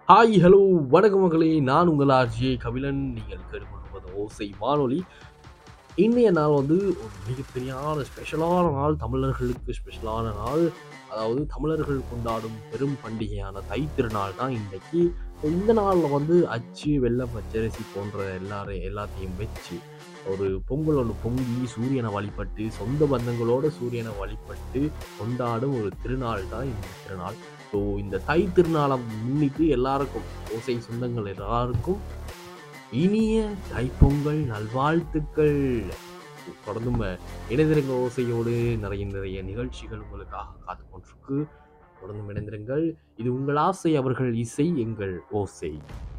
hi hello வணக்கம் மகளே நான் உங்கள் ஆர்ஜே கபிலன் நீங்கள் கேட்டுக்கொண்டிருப்பது ஓசை வானொலி இன்றைய நாள் வந்து ஒரு மிகப்பெரியான ஸ்பெஷலான நாள் தமிழர்களுக்கு ஸ்பெஷலான நாள் அதாவது தமிழர்கள் கொண்டாடும் பெரும் பண்டிகையான தைத்திருநாள் தான் இன்றைக்கி இந்த நாளில் வந்து அச்சு வெள்ளம் பச்சரிசி போன்ற எல்லாரையும் எல்லாத்தையும் வச்சு ஒரு பொங்கல் ஒன்று பொங்கி சூரியனை வழிபட்டு சொந்த பந்தங்களோட சூரியனை வழிபட்டு கொண்டாடும் ஒரு திருநாள் தான் இந்த திருநாள் ஸோ இந்த தை திருநாளை முன்னிட்டு எல்லாருக்கும் ஓசை சொந்தங்கள் எல்லாருக்கும் இனிய தைப்பொங்கல் நல்வாழ்த்துக்கள் தொடர்ந்தும் இணைந்திருங்க ஓசையோடு நிறைய நிறைய நிகழ்ச்சிகள் உங்களுக்காக காத்து கொண்டிருக்கு தொடர்ந்தும் இணைந்திருங்கள் இது உங்கள் ஆசை அவர்கள் இசை எங்கள் ஓசை